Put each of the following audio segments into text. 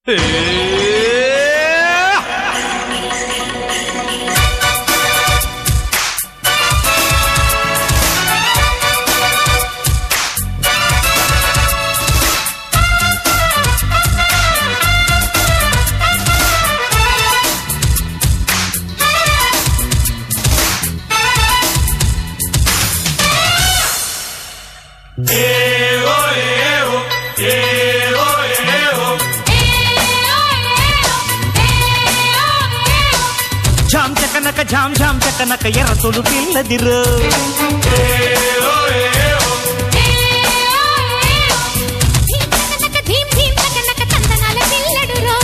Jam చకనక జామ్ జామ్ చకనక ఎర్రతోలు పిల్లదిరు ధీమ్ ధీమ్ నక నక తందనాల పిల్లడురో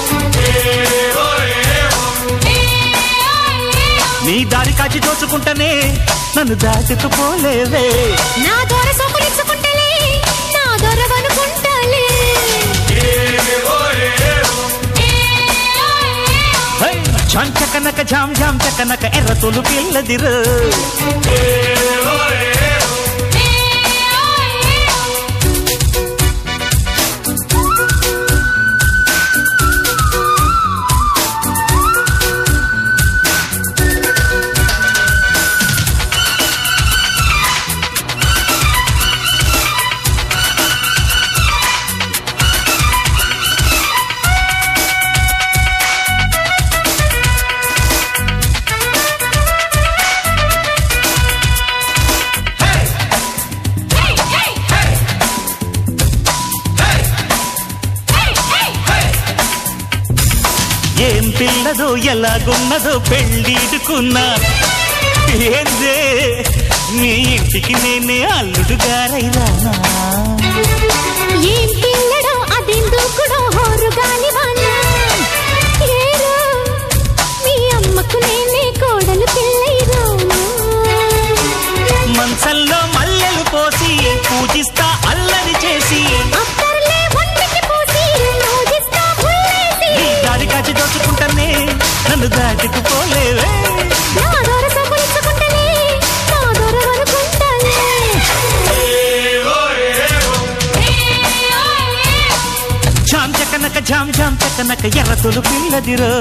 నీ దారి కాచి దోచుకుంటనే నన్ను దాటుకుపోలేవే నా దొర సోకులించుకుంటలే నా దొరవనుకుంటలే హై! జామ్ చకనక జామ్ జామ్ చకనక ఎర్రతోలు పిల్లదిరు ఏం పిల్లదో ఎలాగున్నదో పెళ్ళిడుకున్నా ఏందే నీ ఇంటికి నేనే అల్లుడు గారైరానా ఏం పిల్లడో అదెందుకుడో హోరు గాలివాన ఏరో మీ అమ్మకు నేనే కోడలు పిల్లైరోనా మంచంలో మల్లెలు పోసి పూజిస్తా అల్లరి చేసి అత్తర్లే ఒంటికి పూసి రోజిస్తా ముల్లేసి నీ దారి కాచి దోచుకుంటానే నన్ను దాటుకుపోలేవే నా దొర సొగులించుకుంటలే నా దొర వనుకుంటలే జామ్ చకనక జామ్ జామ్ చకనక ఎర్రతోలు పిల్లదిరో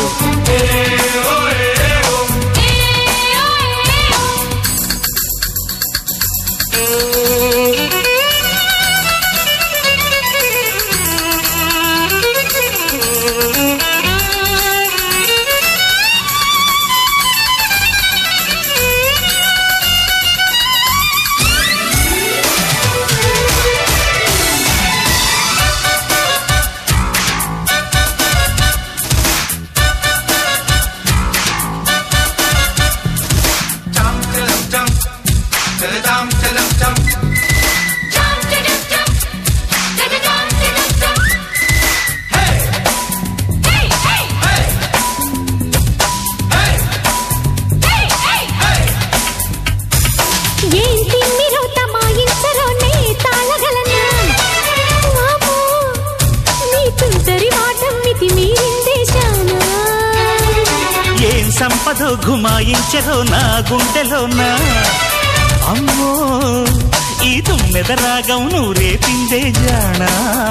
ఏం తిమ్మిరో తమాయించరో నే తాళగలనా వామో నీ తుంటరి వాటం మితి మీరిందేశానా ఏం సంపదో గుమాయించరో నా గుండెలోనా అమ్మో ఈ తుమ్మెద రాగం నువ్వు రేపిందే జానా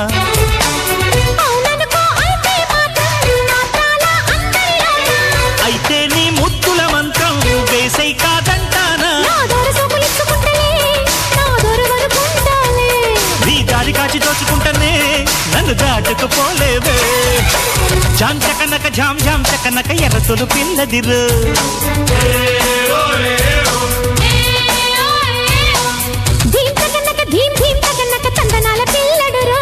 అవుననుకో అయితే మాత్రం నా తాళ అందరిలోనా అయితే నీ ముద్దుల మంత్రం వేసై కాదంటానా నా దొర సొగులించుకుంటలే నా దొర వనుకుంటాలే నీ దారి కాచి దోచుకుంటానే నన్ను దాటుకుపోలేవే జామ్ చకనక జామ్ జామ్ చకనక ఎర్రతోలు పిల్లదిరు ధీమ్ తగనక ధీమ్ ధీమ్ తగనక తందనాల పిల్లడురో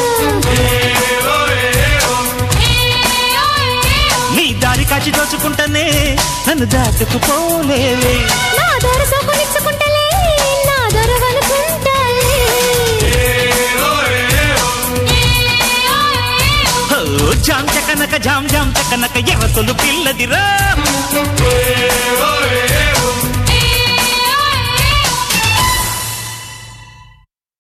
నీ దారి కాచి దోచుకుంటానే నన్ను దాటుకుపోలేవే నా దొర సొగులించుకుంటలే నా దొర వనుకుంటాలే ఓ జామ్ చకనక జామ్ జామ్ చకనక ఎర్రతోలు పిల్లదిరా ఏ